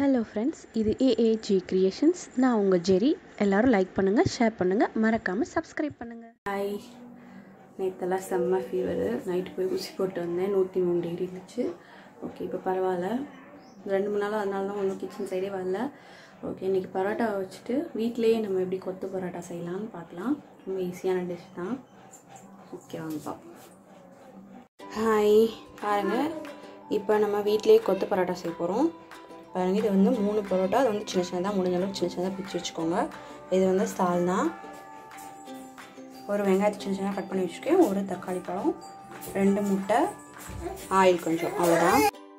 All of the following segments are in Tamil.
ஹலோ ஃப்ரெண்ட்ஸ் இது ஏஏஜி கிரியேஷன்ஸ் நான் உங்கள் ஜெரி எல்லாரும் லைக் பண்ணுங்கள் ஷேர் பண்ணுங்கள் மறக்காமல் சப்ஸ்கிரைப் பண்ணுங்கள் ஹாய் நேற்றெல்லாம் செம்ம ஃபீவரு நைட்டு போய் ஊசி போட்டு வந்தேன் நூற்றி மூணு டிகிரி இருந்துச்சு ஓகே இப்போ பரவாயில்ல ரெண்டு மூணு நாள் அதனால தான் ஒன்றும் கிச்சன் சைடே வரல ஓகே இன்றைக்கி பரோட்டா வச்சுட்டு வீட்டிலேயே நம்ம எப்படி கொத்து பரோட்டா செய்யலாம்னு பார்க்கலாம் ரொம்ப ஈஸியான டிஷ் தான் ஓகே வாங்க பார்ப்போம் ஹாய் பாருங்கள் இப்போ நம்ம வீட்டிலேயே கொத்து பரோட்டா செய்ய போகிறோம் பாருங்கள் இது வந்து மூணு பரோட்டா அது வந்து சின்ன சின்னதாக முடிஞ்ச அளவுக்கு சின்ன சின்னதாக பிச்சு வச்சுக்கோங்க இது வந்து சால்னா ஒரு வெங்காயத்தை சின்ன சின்னதாக கட் பண்ணி வச்சுருக்கேன் ஒரு தக்காளி பழம் ரெண்டு முட்டை ஆயில் கொஞ்சம் அவ்வளோதான்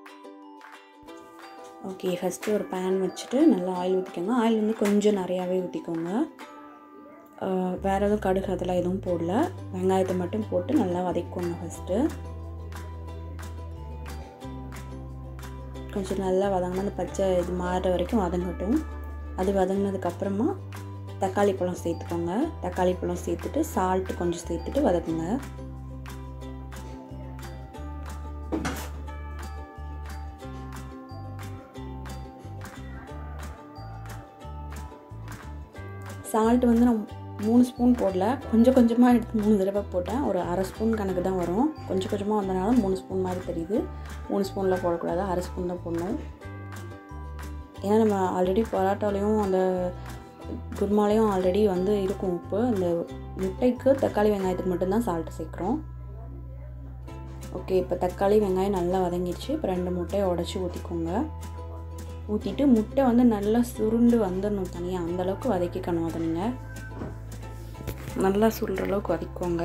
ஓகே ஃபஸ்ட்டு ஒரு பேன் வச்சுட்டு நல்லா ஆயில் ஊற்றிக்கோங்க ஆயில் வந்து கொஞ்சம் நிறையாவே ஊற்றிக்கோங்க வேறு எதுவும் கடுகு அதெல்லாம் எதுவும் போடல வெங்காயத்தை மட்டும் போட்டு நல்லா வதக்கிக்கோங்க ஃபஸ்ட்டு கொஞ்சம் நல்லா வதங்கினா அந்த பச்சை இது மாறுற வரைக்கும் வதங்கட்டும் அது வதங்கினதுக்கப்புறமா தக்காளி பழம் சேர்த்துக்கோங்க தக்காளி பழம் சேர்த்துட்டு சால்ட்டு கொஞ்சம் சேர்த்துட்டு வதக்குங்க சால்ட் வந்து நான் மூணு ஸ்பூன் போடல கொஞ்சம் கொஞ்சமாக எடுத்து மூணு தடவை போட்டேன் ஒரு அரை ஸ்பூன் கணக்கு தான் வரும் கொஞ்சம் கொஞ்சமாக வந்தனால மூணு ஸ்பூன் மாதிரி தெரியுது மூணு ஸ்பூனில் போடக்கூடாது அரை ஸ்பூன் தான் போடணும் ஏன்னா நம்ம ஆல்ரெடி பரோட்டாலையும் அந்த குருமாலையும் ஆல்ரெடி வந்து இருக்கும் உப்பு இந்த முட்டைக்கு தக்காளி வெங்காயத்துக்கு மட்டும்தான் சால்ட்டு சேர்க்குறோம் ஓகே இப்போ தக்காளி வெங்காயம் நல்லா வதங்கிடுச்சு இப்போ ரெண்டு முட்டையை உடச்சி ஊற்றிக்கோங்க ஊற்றிட்டு முட்டை வந்து நல்லா சுருண்டு வந்துடணும் தனியாக அந்தளவுக்கு வதக்கிக்கணும் அதை நீங்கள் நல்லா சுருள்ற அளவுக்கு வதக்கிக்கோங்க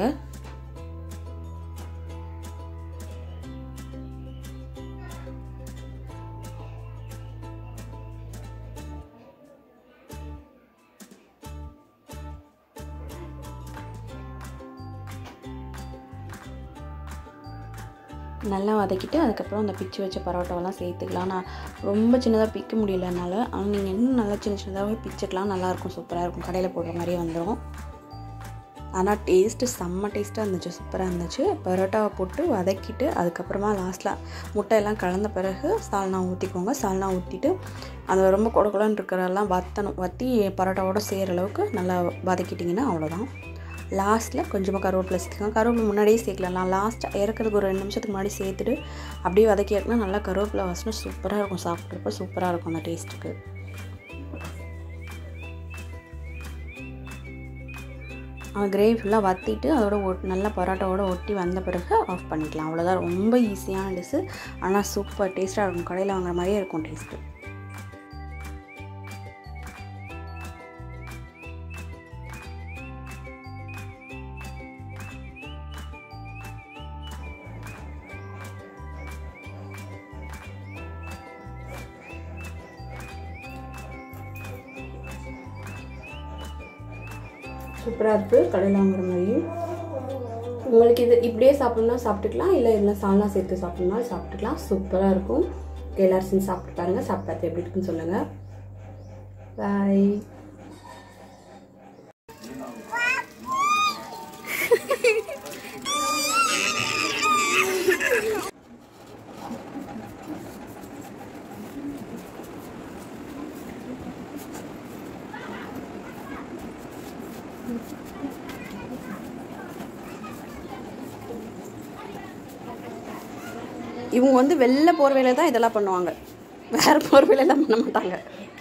நல்லா வதக்கிட்டு அதுக்கப்புறம் அந்த பிச்சு வச்ச பரோட்டாவெல்லாம் சேர்த்துக்கலாம் நான் ரொம்ப சின்னதாக பிக்க முடியலனால ஆனால் நீங்கள் இன்னும் நல்லா சின்ன சின்னதாகவே பிச்சுக்கலாம் நல்லாயிருக்கும் சூப்பராக இருக்கும் கடையில் போடுற மாதிரியே வந்துடும் ஆனால் டேஸ்ட்டு செம்ம டேஸ்ட்டாக இருந்துச்சு சூப்பராக இருந்துச்சு பரோட்டாவை போட்டு வதக்கிட்டு அதுக்கப்புறமா லாஸ்ட்டில் முட்டையெல்லாம் கலந்த பிறகு சால்னா ஊற்றிக்கோங்க சால்னா ஊற்றிட்டு அந்த ரொம்ப கொடக்குலன்னு இருக்கிறதெல்லாம் வற்றணும் வற்றி பரோட்டாவோட செய்கிற அளவுக்கு நல்லா வதக்கிட்டிங்கன்னா அவ்வளோதான் லாஸ்ட்டில் கொஞ்சமாக கருவேப்பிலை சேர்த்துக்கோங்க கருவேப்பிலை முன்னாடியே சேர்க்கலாம் நான் லாஸ்ட்டாக இறக்கிறதுக்கு ஒரு ரெண்டு நிமிஷத்துக்கு முன்னாடி சேர்த்துட்டு அப்படியே வதக்கி இறக்குனா நல்லா கருவேப்பிலை வாசனை சூப்பராக இருக்கும் சாப்பிட்றப்ப சூப்பராக இருக்கும் அந்த டேஸ்ட்டுக்கு கிரேவி ஃபுல்லாக வற்றிட்டு அதோட ஒட் நல்லா பரோட்டாவோட ஒட்டி வந்த பிறகு ஆஃப் பண்ணிக்கலாம் அவ்வளோதான் ரொம்ப ஈஸியான டிஷ்ஷு ஆனால் சூப்பர் டேஸ்ட்டாக இருக்கும் கடையில் வாங்குற மாதிரியே இருக்கும் டேஸ்ட்டு சூப்பராக இருக்குது கடையில் வாங்குற மாதிரி உங்களுக்கு இது இப்படியே சாப்பிட்ணுன்னா சாப்பிட்டுக்கலாம் இல்லை இதில் சால்னா சேர்த்து சாப்பிட்ணுன்னா சாப்பிட்டுக்கலாம் சூப்பராக இருக்கும் எல்லாரும் செஞ்சு சாப்பிட்டு பாருங்கள் சாப்பிட்டு எப்படி இருக்குன்னு சொல்லுங்கள் பாய் இவங்க வந்து வெளில போகிற வேலை தான் இதெல்லாம் பண்ணுவாங்க வேறு போகிற வேலையெல்லாம் பண்ண மாட்டாங்க